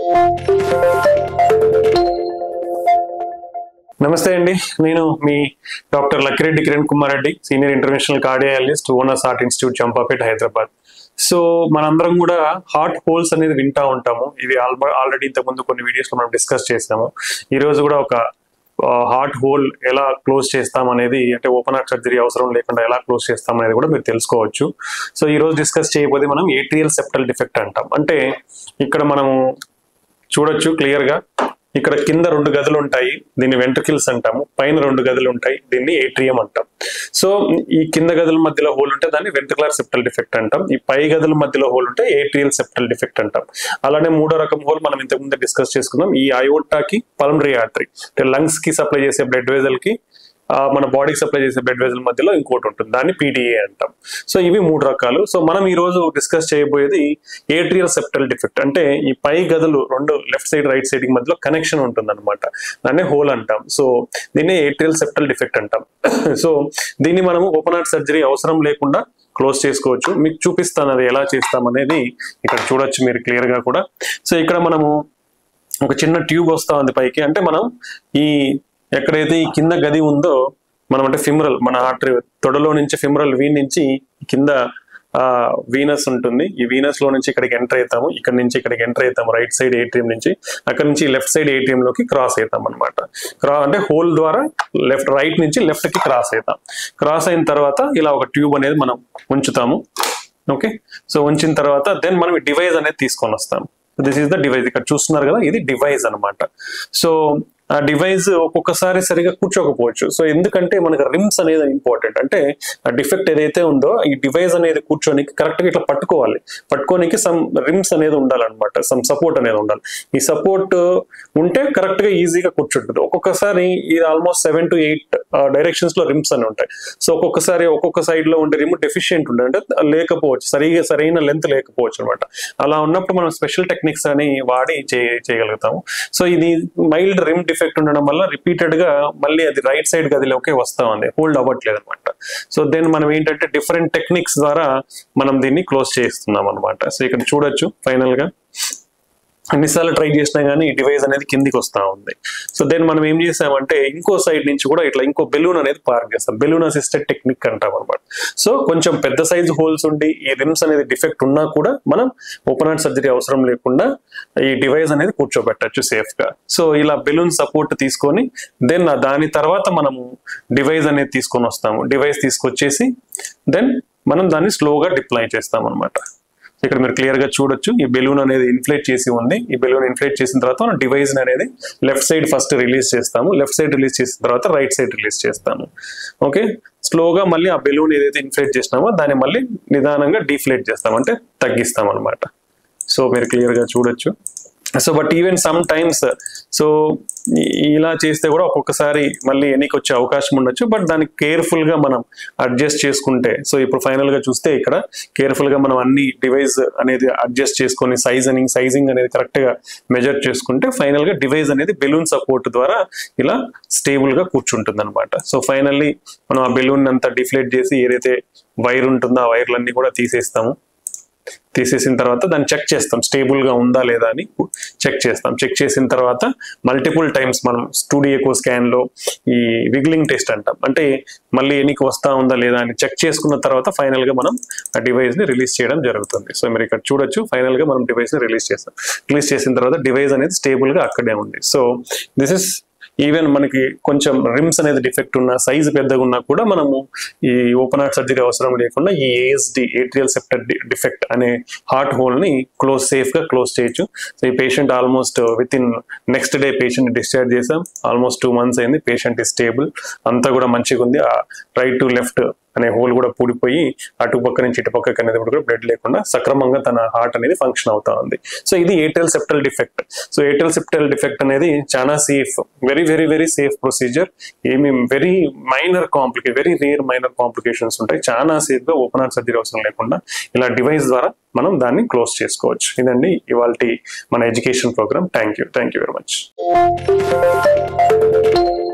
నమస్తే అండి నేను మీ doctor Lakkireddy Kiran Kumar Reddy senior international cardiologist owners heart institute Champapeta Hyderabad so మనందరం కూడా హార్ట్ హోల్స్ అనేది వింటా ఉంటాము ఇది ఆల్రెడీ ఇంతకుముందు కొన్ని వీడియోస్ లో మనం డిస్కస్ చేసాము ఈ రోజు కూడా ఒక హార్ట్ హోల్ ఎలా క్లోజ్ చేస్తాం అనేది అంటే ఓపెన్ హార్ట్ సర్జరీ అవసరం లేకుండా ఎలా క్లోజ్ చేస్తాం అనేది కూడా మీరు తెలుసుకోవచ్చు సో ఈ రోజు డిస్కస్ చేయబోతే మనం ఏట్రియల్ సెప్టల్ డిఫెక్ట్ అంటాం అంటే ఇక్కడ మనము చూడొచ్చు క్లియర్ గా ఇక్కడ కింద రెండు గదులు ఉంటాయి దీన్ని వెంట్రికిల్స్ అంటాము పైన రెండు గదులు ఉంటాయి దీన్ని ఏట్రియం అంటాం సో ఈ కింద గదుల మధ్యలో హోల్ ఉంటే దాన్ని వెంట్రికులర్ సెప్టల్ డిఫెక్ట్ అంటాం ఈ పై గదుల మధ్యలో హోల్ ఉంటే ఏట్రియల్ సెప్టల్ డిఫెక్ట్ అంటాం అలానే మూడో రకం హోల్ మనం ఇంతకు ముందు డిస్కస్ చేసుకున్నాం ఈ అయోటాకి పల్మరీ ఆర్టరీ అంటే లంగ్స్ కి సప్లై చేసే బ్లడ్ వెజల్ కి ఆ, మన బాడీకి సప్లై చేసే బ్లడ్ వెజల్ మధ్యలో ఇంకోటి ఉంటుంది దాన్ని పీడిఏ అంటాం సో ఇవి మూడు రకాలు సో మనం ఈ రోజు డిస్కస్ చేయబోయేది ఏట్రియల్ సెప్టల్ డిఫెక్ట్ అంటే ఈ పై గదులు రెండు లెఫ్ట్ సైడ్ రైట్ సైడ్ మధ్యలో కనెక్షన్ ఉంటుంది అనమాట దాన్ని హోల్ అంటాం సో దీన్ని ఏట్రియల్ సెప్టల్ డిఫెక్ట్ అంటాం సో దీన్ని మనము ఓపెన్ హార్ట్ సర్జరీ అవసరం లేకుండా క్లోజ్ చేసుకోవచ్చు మీకు చూపిస్తాను అది ఎలా చేస్తాం అనేది ఇక్కడ చూడొచ్చు మీరు క్లియర్ గా కూడా సో ఇక్కడ మనము ఒక చిన్న ట్యూబ్ వస్తా ఉంది పైకి అంటే మనం ఈ ఎక్కడైతే ఈ కింద గది ఉందో మనం అంటే ఫిమరల్ మన ఆర్టరీ తొడలో నుంచి ఫిమరల్ వీన్ నుంచి కింద ఆ వీనస్ ఉంటుంది ఈ వీనస్ లో నుంచి ఇక్కడికి ఎంటర్ అవుతాము ఇక్కడ నుంచి ఇక్కడికి ఎంటర్ అవుతాము రైట్ సైడ్ ఏటీఎం నుంచి అక్కడ నుంచి లెఫ్ట్ సైడ్ ఏటీఎం లోకి క్రాస్ అవుతాం అనమాట క్రా అంటే హోల్ ద్వారా లెఫ్ట్ రైట్ నుంచి లెఫ్ట్ కి క్రాస్ అవుతాం క్రాస్ అయిన తర్వాత ఇలా ఒక ట్యూబ్ అనేది మనం ఉంచుతాము ఓకే సో ఉంచిన తర్వాత దెన్ మనం డివైస్ అనేది తీసుకొని వస్తాం దిస్ ఈస్ ద డివైస్ ఇక్కడ చూస్తున్నారు కదా ఇది డివైస్ అన్నమాట సో ఆ డివైస్ ఒక్కొక్కసారి సరిగా కూర్చోకపోవచ్చు సో ఎందుకంటే మనకి రిమ్స్ అనేది ఇంపార్టెంట్ అంటే ఆ డిఫెక్ట్ ఏదైతే ఉందో ఈ డివైస్ అనేది కూర్చోనికి కరెక్ట్ గా ఇట్లా పట్టుకోవాలి పట్టుకోనికి సమ్ రిమ్స్ అనేది ఉండాలన్నమాట సమ్ సపోర్ట్ అనేది ఉండాలి ఈ సపోర్ట్ ఉంటే కరెక్ట్ గా ఈజీగా కూర్చుంటుంది ఒక్కొక్కసారి ఇది almost seven to eight directions లో రిమ్స్ అని ఉంటాయి సో ఒక్కొక్కసారి ఒక్కొక్క సైడ్ లో ఉండే రిమ్ డెఫిషియెంట్ ఉండే అంటే లేకపోవచ్చు సరిగా సరైన లెంత్ లేకపోవచ్చు అనమాట అలా ఉన్నప్పుడు మనం స్పెషల్ టెక్నిక్స్ అని వాడి చే- చేయగలుగుతాము సో ఇది మైల్డ్ రిమ్ డిఫెక్ట్ ఉండడం వల్ల రిపీటెడ్ గా మళ్ళీ అది రైట్ సైడ్ గదిలోకి వస్తా ఉంది హోల్డ్ అవ్వట్లేదు అనమాట సో దెన్ మనం ఏంటంటే డిఫరెంట్ టెక్నిక్స్ ద్వారా మనం దీన్ని క్లోజ్ చేస్తున్నాం అనమాట సో ఇక్కడ చూడొచ్చు ఫైనల్ గా ఎన్నిసార్లు ట్రై చేసినా కానీ ఈ డివైస్ అనేది కిందికి వస్తా ఉంది సో దెన్ మనం ఏం చేసామంటే ఇంకో సైడ్ నుంచి కూడా ఇట్లా ఇంకో బెలూన్ అనేది పార్క్ చేస్తాం బెలూన్ అసిస్టెడ్ టెక్నిక్ అంటాం అనమాట సో కొంచెం పెద్ద సైజ్ హోల్స్ ఉండి ఈ రిమ్స్ అనేది డిఫెక్ట్ ఉన్నా కూడా మనం ఓపెన్ హార్ట్ సర్జరీ అవసరం లేకుండా ఈ డివైస్ అనేది కూర్చోబెట్టచ్చు సేఫ్ గా సో ఇలా బెలూన్ సపోర్ట్ తీసుకొని దెన్ దాని తర్వాత మనము డివైస్ అనేది తీసుకొని వస్తాము డివైస్ తీసుకొచ్చేసి దెన్ మనం దాన్ని స్లోగా డిప్లాయ్ చేస్తాం అనమాట ఇక్కడ మీరు క్లియర్ గా చూడొచ్చు ఈ బెలూన్ అనేది ఇన్ఫ్లేట్ చేసి ఉంది ఈ బెలూన్ ఇన్ఫ్లేట్ చేసిన తర్వాత మనం డివైస్ అనేది లెఫ్ట్ సైడ్ ఫస్ట్ రిలీజ్ చేస్తాము లెఫ్ట్ సైడ్ రిలీజ్ చేసిన తర్వాత రైట్ సైడ్ రిలీజ్ చేస్తాము ఓకే స్లోగా మళ్ళీ ఆ బెలూన్ ఏదైతే ఇన్ఫ్లేట్ చేసినామో దాన్ని మళ్ళీ నిదానంగా డీఫ్లేట్ చేస్తాం అంటే తగ్గిస్తాం అనమాట సో మీరు క్లియర్ గా చూడొచ్చు so but even sometimes so ఇలా చేస్తే కూడా ఒక్కొక్కసారి మళ్ళీ ఎన్నికి వచ్చే అవకాశం ఉండొచ్చు బట్ దానికి కేర్ఫుల్ గా మనం అడ్జస్ట్ చేసుకుంటే సో ఇప్పుడు ఫైనల్ గా చూస్తే ఇక్కడ కేర్ఫుల్ గా మనం అన్ని డివైస్ అనేది అడ్జస్ట్ చేసుకొని సైజనింగ్ సైజింగ్ అనేది కరెక్ట్ గా మెజర్ చేసుకుంటే ఫైనల్ గా డివైస్ అనేది బెలూన్ సపోర్ట్ ద్వారా ఇలా స్టేబుల్ గా కూర్చుంటుంది అనమాట సో ఫైనల్లీ మనం ఆ బెలూన్ అంతా డిఫ్లేట్ చేసి ఏదైతే వైర్ ఉంటుందో ఆ వైర్లన్నీ కూడా తీసేస్తాము తీసేసిన తర్వాత దాన్ని చెక్ చేస్తాం స్టేబుల్ గా ఉందా లేదా అని చెక్ చేస్తాం చెక్ చేసిన తర్వాత మల్టిపుల్ టైమ్స్ మనం స్టూడియోకో స్కాన్ లో ఈ విగ్లింగ్ టెస్ట్ అంటాం అంటే మళ్ళీ ఎన్నికి వస్తా ఉందా లేదా అని చెక్ చేసుకున్న తర్వాత ఫైనల్ గా మనం ఆ డివైస్ ని రిలీజ్ చేయడం జరుగుతుంది సో మీరు ఇక్కడ చూడొచ్చు ఫైనల్ గా మనం డివైస్ ని రిలీజ్ చేస్తాం రిలీజ్ చేసిన తర్వాత డివైస్ అనేది స్టేబుల్ గా అక్కడే ఉంది సో దిస్ ఇస్ ఈవెన్ మనకి కొంచెం రిమ్స్ అనేది డిఫెక్ట్ ఉన్న సైజ్ పెద్దగా ఉన్నా కూడా మనము ఈ ఓపెన్ హార్ట్ సర్జరీ అవసరం లేకుండా ఈ ఏఎస్డి ఏట్రియల్ సెప్టర్ డిఫెక్ట్ అనే హార్ట్ హోల్ ని క్లోజ్ సేఫ్ గా క్లోజ్ చేయొచ్చు సో ఈ patient almost within next day patient discharge చేసాం ఆల్మోస్ట్ టూ మంత్స్ అయింది పేషెంట్ ఈ స్టేబుల్ అంతా కూడా మంచిగా ఉంది ఆ రైట్ టు లెఫ్ట్ అనే హోల్ కూడా పూడిపోయి అటు పక్క నుంచి ఇటు పక్కకి అనేది కూడా బ్లడ్ లేకుండా సక్రమంగా తన హార్ట్ అనేది ఫంక్షన్ అవుతా ఉంది సో ఇది atrial septal defect so atrial septal defect అనేది చాలా safe very very very safe procedure ఏమి వెరీ మైనర్ కాంప్లికే వెరీ రేర్ మైనర్ కాంప్లికేషన్స్ ఉంటాయి చాలా సేఫ్ గా ఓపెన్ హార్ట్ సర్జరీ అవసరం లేకుండా ఇలా డివైస్ ద్వారా మనం దాన్ని క్లోజ్ చేసుకోవచ్చు ఇదండి ఇవాళ మన education program thank you thank you very much